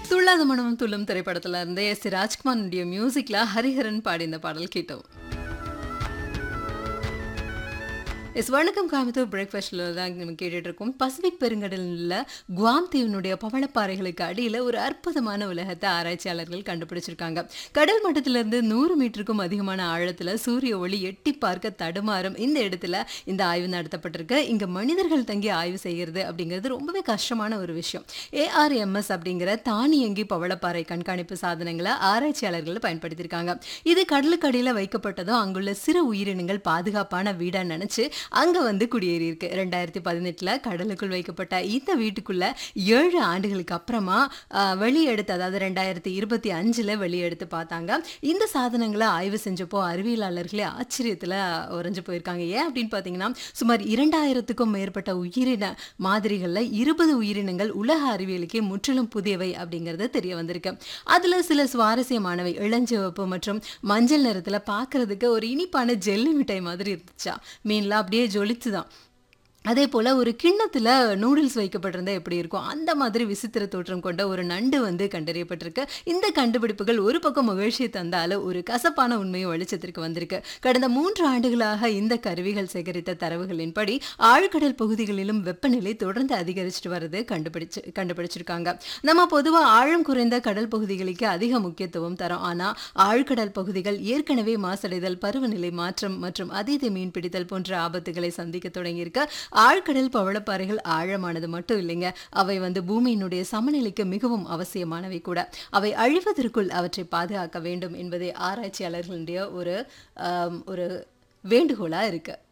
துள்ளாத மனமும் துள்ளும் திரைப்படத்துல இருந்து எஸ் சி ராஜ்குமாருடைய மியூசிக்ல ஹரிஹரன் பாடி இந்த பாடல் கேட்டோம் எஸ் வணக்கம் காமித்தூர் பிரேக்ஃபாஸ்டில் தான் நம்ம கேட்டுட்டு இருக்கோம் பசிபிக் பெருங்கடலில் குவாம் தீவினுடைய பவளப்பாறைகளுக்கு அடியில் ஒரு அற்புதமான உலகத்தை ஆராய்ச்சியாளர்கள் கண்டுபிடிச்சிருக்காங்க கடல் மட்டத்திலிருந்து நூறு மீட்டருக்கும் அதிகமான ஆழத்தில் சூரிய ஒளி எட்டி பார்க்க தடுமாறும் இந்த இடத்துல இந்த ஆய்வு நடத்தப்பட்டிருக்கு இங்கே மனிதர்கள் தங்கி ஆய்வு செய்கிறது அப்படிங்கிறது ரொம்பவே கஷ்டமான ஒரு விஷயம் ஏஆர்எம்எஸ் அப்படிங்கிற தானியங்கி பவளப்பாறை கண்காணிப்பு சாதனங்களை ஆராய்ச்சியாளர்கள் பயன்படுத்தியிருக்காங்க இது கடலுக்கு அடியில் வைக்கப்பட்டதும் அங்குள்ள சிறு உயிரினங்கள் பாதுகாப்பான வீடா நினைச்சு அங்க வந்து குடியேறி இருக்கு ரெண்டாயிரத்தி பதினெட்டுல கடலுக்குள் வைக்கப்பட்ட இந்த வீட்டுக்குள்ள ஏழு ஆண்டுகளுக்கு அப்புறமா ஆஹ், வெளியெடுத்து அதாவது ரெண்டாயிரத்தி இருபத்தி அஞ்சுல வெளியெடுத்து பார்த்தாங்க இந்த சாதனங்களை ஆய்வு செஞ்சப்போ அறிவியலாளர்களே ஆச்சரியத்துல உறைஞ்சு போயிருக்காங்க ஏன் அப்படின்னு பார்த்தீங்கன்னா சுமார் இரண்டாயிரத்துக்கும் மேற்பட்ட உயிரின மாதிரிகள்ல இருபது உயிரினங்கள் உலக அறிவியலுக்கே முற்றிலும் புதியவை அப்படிங்கிறது தெரிய வந்திருக்கு அதுல சில சுவாரஸ்யமானவை இளஞ்சிவப்பு மற்றும் மஞ்சள் நிறத்துல பார்க்கிறதுக்கு ஒரு இனிப்பான ஜெல்லி மிட்டாய் மாதிரி இருந்துச்சா மீன்லாம் அப்படியே ஜொலிச்சுதான் அதே போல் ஒரு கிண்ணத்தில் நூடுல்ஸ் வைக்கப்பட்டிருந்தா எப்படி இருக்கும் அந்த மாதிரி விசித்திர தோற்றம் கொண்ட ஒரு நண்டு வந்து கண்டறியப்பட்டிருக்கு இந்த கண்டுபிடிப்புகள் ஒரு பக்கம் மகிழ்ச்சியை தந்தாலும் ஒரு கசப்பான உண்மையும் வெளிச்சத்திற்கு வந்திருக்கு கடந்த மூன்று ஆண்டுகளாக இந்த கருவிகள் சேகரித்த தரவுகளின்படி ஆழ்கடல் பகுதிகளிலும் வெப்பநிலை தொடர்ந்து அதிகரிச்சுட்டு வர்றது கண்டுபிடிச்சு கண்டுபிடிச்சிருக்காங்க நம்ம பொதுவாக ஆழம் குறைந்த கடல் பகுதிகளுக்கு அதிக முக்கியத்துவம் தரோம் ஆனால் ஆழ்கடல் பகுதிகள் ஏற்கனவே மாசடைதல் பருவநிலை மாற்றம் மற்றும் அதீத மீன்பிடித்தல் போன்ற ஆபத்துகளை சந்திக்க தொடங்கியிருக்க ஆழ்கடல் பவளப்பாறைகள் ஆழமானது மட்டும் இல்லைங்க அவை வந்து பூமியினுடைய சமநிலைக்கு மிகவும் அவசியமானவை கூட அவை அழிவதற்குள் அவற்றை பாதுகாக்க வேண்டும் என்பதே ஆராய்ச்சியாளர்களுடைய ஒரு ஆம், ஒரு வேண்டுகோளா இருக்கு